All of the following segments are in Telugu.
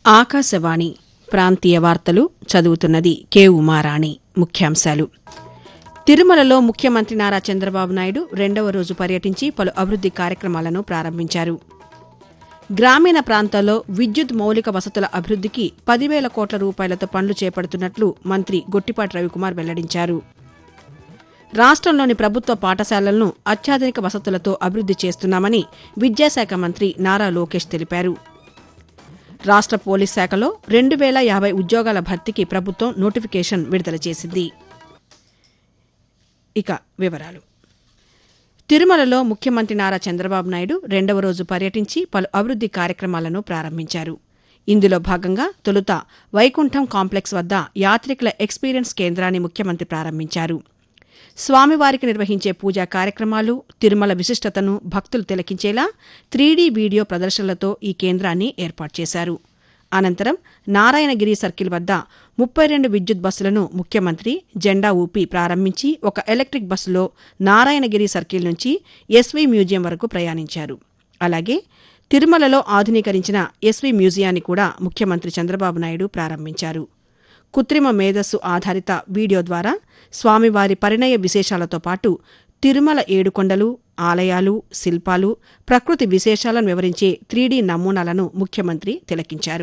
ఆకాశవాణి ప్రాంతీయ వార్తలు చదువుతున్నది కె ఉమారాణి ముఖ్యాంశాలు తిరుమలలో ముఖ్యమంత్రి నారా చంద్రబాబు నాయుడు రెండవ రోజు పర్యటించి పలు అభివృద్ది కార్యక్రమాలను ప్రారంభించారు గ్రామీణ ప్రాంతాల్లో విద్యుత్ మౌలిక వసతుల అభివృద్దికి పదివేల కోట్ల రూపాయలతో పనులు చేపడుతున్నట్లు మంత్రి గొట్టిపాటి రవికుమార్ వెల్లడించారు రాష్ట్రంలోని ప్రభుత్వ పాఠశాలలను అత్యాధునిక వసతులతో అభివృద్ది చేస్తున్నామని విద్యాశాఖ మంత్రి నారా లోకేష్ తెలిపారు రాష్ట్ర పోలీస్ శాఖలో రెండు వేల యాభై ఉద్యోగాల భర్తీకి ప్రభుత్వం నోటిఫికేషన్ విడుదల చేసింది ఇక వివరాలు తిరుమలలో ముఖ్యమంత్రి నారా చంద్రబాబు నాయుడు రెండవ రోజు పర్యటించి పలు అభివృద్ది కార్యక్రమాలను ప్రారంభించారు ఇందులో భాగంగా తొలుత వైకుంఠం కాంప్లెక్స్ వద్ద యాత్రికుల ఎక్స్పీరియన్స్ కేంద్రాన్ని ముఖ్యమంత్రి ప్రారంభించారు స్వామివారికి నిర్వహించే పూజా కార్యక్రమాలు తిరుమల విశిష్టతను భక్తులు తిలకించేలా త్రీడీ వీడియో ప్రదర్శనలతో ఈ కేంద్రాన్ని ఏర్పాటు చేశారు అనంతరం నారాయణగిరి సర్కిల్ వద్ద ముప్పై రెండు విద్యుత్ బస్సులను ముఖ్యమంత్రి జెండా ఊపి ప్రారంభించి ఒక ఎలక్ట్రిక్ బస్సులో నారాయణగిరి సర్కిల్ నుంచి ఎస్వీ మ్యూజియం వరకు ప్రయాణించారు అలాగే తిరుమలలో ఆధునీకరించిన ఎస్వీ మ్యూజియాన్ని కూడా ముఖ్యమంత్రి చంద్రబాబు నాయుడు ప్రారంభించారు కృత్రిమ మేధస్సు ఆధారిత వీడియో ద్వారా స్వామివారి పరిణయ విశేషాలతో పాటు తిరుమల ఏడుకొండలు ఆలయాలు శిల్పాలు ప్రకృతి విశేషాలను వివరించే త్రీడీ నమూనాలను ముఖ్యమంత్రి తిలకించారు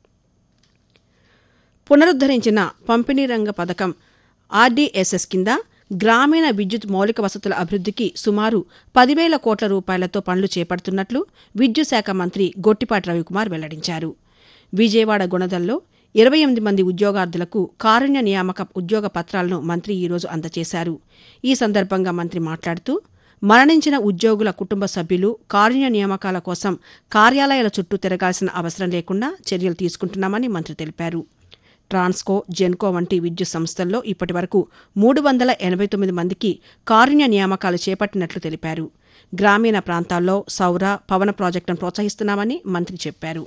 పునరుద్దరించిన పంపిణీ రంగ పథకం ఆర్డీఎస్ఎస్ కింద గ్రామీణ విద్యుత్ మౌలిక వసతుల అభివృద్దికి సుమారు పదివేల కోట్ల రూపాయలతో పనులు చేపడుతున్నట్లు విద్యుత్ శాఖ మంత్రి గొట్టిపాటి రవికుమార్ వెల్లడించారు విజయవాడ గుణదల్లో ఇరవై ఎనిమిది మంది ఉద్యోగార్థులకు కారుణ్య నియామక ఉద్యోగ పత్రాలను మంత్రి ఈరోజు అందజేశారు ఈ సందర్భంగా మంత్రి మాట్లాడుతూ మరణించిన ఉద్యోగుల కుటుంబ సభ్యులు కారుణ్య నియామకాల కోసం కార్యాలయాల చుట్టూ తిరగాల్సిన అవసరం లేకుండా చర్యలు తీసుకుంటున్నామని మంత్రి తెలిపారు ట్రాన్స్కో జెన్కో వంటి విద్యుత్ సంస్థల్లో ఇప్పటి వరకు మూడు వందల ఎనభై తొమ్మిది మందికి కారుణ్య నియామకాలు చేపట్టినట్లు తెలిపారు గ్రామీణ ప్రాంతాల్లో సౌర పవన ప్రాజెక్టును ప్రోత్సహిస్తున్నామని మంత్రి చెప్పారు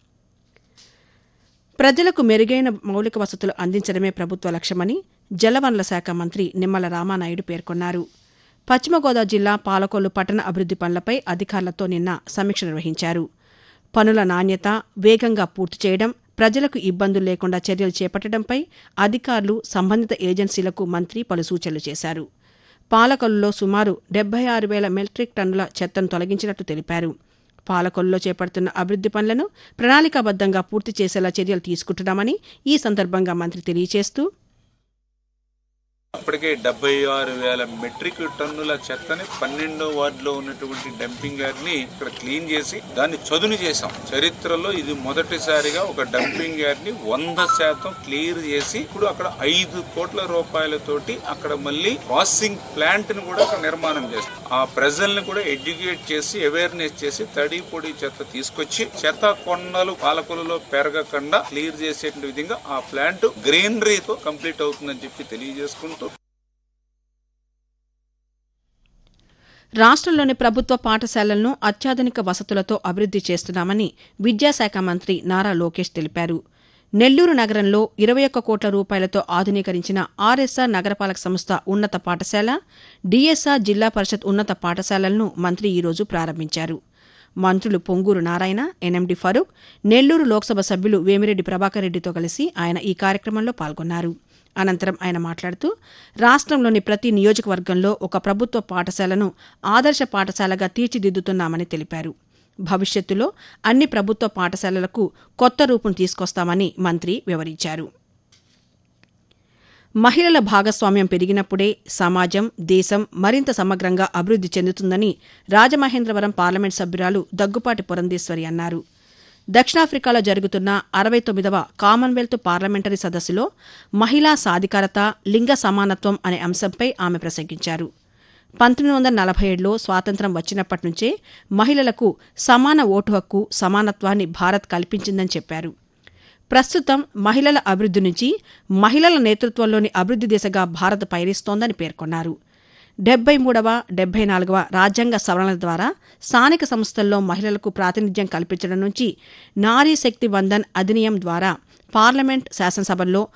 ప్రజలకు మెరుగైన మౌలిక వసతులు అందించడమే ప్రభుత్వ లక్ష్యమని జలవనరుల శాఖ మంత్రి నిమ్మల రామానాయుడు పేర్కొన్నారు పశ్చిమ గోదావరి జిల్లా పాలకొల్లు పట్టణ అభివృద్ది పనులపై అధికారులతో నిన్న సమీక్ష నిర్వహించారు పనుల నాణ్యత వేగంగా పూర్తి చేయడం ప్రజలకు ఇబ్బందులు లేకుండా చర్యలు చేపట్టడంపై అధికారులు సంబంధిత ఏజెన్సీలకు మంత్రి పలు సూచనలు చేశారు పాలకొల్లులో సుమారు డెబ్బై ఆరు వేల మెట్రిక్ టన్నుల చెత్తను తొలగించినట్టు తెలిపారు పాలకొల్లులో చేపడుతున్న అభివృద్ది పనులను ప్రణాళికాబద్దంగా పూర్తి చేసేలా చర్యలు తీసుకుంటున్నామని ఈ సందర్భంగా మంత్రి తెలియజేస్తూ అప్పటికే డెబ్బై ఆరు వేల మెట్రిక్ టన్నుల చెత్తని పన్నెండో వార్డులో ఉన్నటువంటి డంపింగ్ యార్డ్ ని ఇక్కడ క్లీన్ చేసి దాన్ని చదును చేశాం చరిత్రలో ఇది మొదటిసారిగా ఒక డంపింగ్ యార్డ్ ని వంద శాతం క్లియర్ చేసి ఇప్పుడు అక్కడ ఐదు కోట్ల రూపాయలతోటి అక్కడ మళ్ళీ ప్రాసెసింగ్ ప్లాంట్ ని కూడా అక్కడ నిర్మాణం చేస్తాం ఆ ప్రజల్ని కూడా ఎడ్యుకేట్ చేసి అవేర్నెస్ చేసి తడి పొడి చెత్త తీసుకొచ్చి చెత్త కొండలు పాలకులలో పెరగకుండా క్లియర్ చేసే విధంగా ఆ ప్లాంట్ గ్రీనరీతో కంప్లీట్ అవుతుందని చెప్పి తెలియజేసుకుంటూ రాష్ట్రంలోని ప్రభుత్వ పాఠశాలలను అత్యాధునిక వసతులతో అభివృద్ది చేస్తున్నామని విద్యాశాఖ మంత్రి నారా లోకేష్ తెలిపారు నెల్లూరు నగరంలో ఇరవై ఒక్క కోట్ల రూపాయలతో ఆధునీకరించిన ఆర్ఎస్ఆర్ నగరపాలక సంస్థ ఉన్నత పాఠశాల డీఎస్ఆర్ జిల్లా పరిషత్ ఉన్నత పాఠశాలలను మంత్రి ఈరోజు ప్రారంభించారు మంత్రులు పొంగూరు నారాయణ ఎన్ఎండి ఫరూక్ నెల్లూరు లోక్సభ సభ్యులు వేమిరెడ్డి ప్రభాకర్ రెడ్డితో కలిసి ఆయన ఈ కార్యక్రమంలో పాల్గొన్నారు అనంతరం ఆయన మాట్లాడుతూ రాష్ట్రంలోని ప్రతి నియోజకవర్గంలో ఒక ప్రభుత్వ పాఠశాలను ఆదర్శ పాఠశాలగా తీర్చిదిద్దుతున్నామని తెలిపారు భవిష్యత్తులో అన్ని ప్రభుత్వ పాఠశాలలకు కొత్త రూపును తీసుకొస్తామని మంత్రి వివరించారు మహిళల భాగస్వామ్యం పెరిగినప్పుడే సమాజం దేశం మరింత సమగ్రంగా అభివృద్ది చెందుతుందని రాజమహేంద్రవరం పార్లమెంట్ సభ్యురాలు దగ్గుపాటి పురంధేశ్వరి అన్నారు దక్షిణాఫ్రికాలో జరుగుతున్న అరవై తొమ్మిదవ కామన్వెల్త్ పార్లమెంటరీ సదస్సులో మహిళా సాధికారత లింగ సమానత్వం అనే అంశంపై ఆమె ప్రసంగించారు పంతొమ్మిది వందల నలభై ఏడులో స్వాతంత్ర్యం వచ్చినప్పటి నుంచే మహిళలకు సమాన ఓటు హక్కు సమానత్వాన్ని భారత్ కల్పించిందని చెప్పారు ప్రస్తుతం మహిళల అభివృద్ది నుంచి మహిళల నేతృత్వంలోని అభివృద్ది దిశగా భారత్ పయనిస్తోందని పేర్కొన్నారు డెబ్బై మూడవ డెబ్బై నాలుగవ రాజ్యాంగ సవరణల ద్వారా స్థానిక సంస్థల్లో మహిళలకు ప్రాతినిధ్యం కల్పించడం నుంచి నారీ శక్తి వందన్ అధినియం ద్వారా పార్లమెంట్ శాసనసభల్లో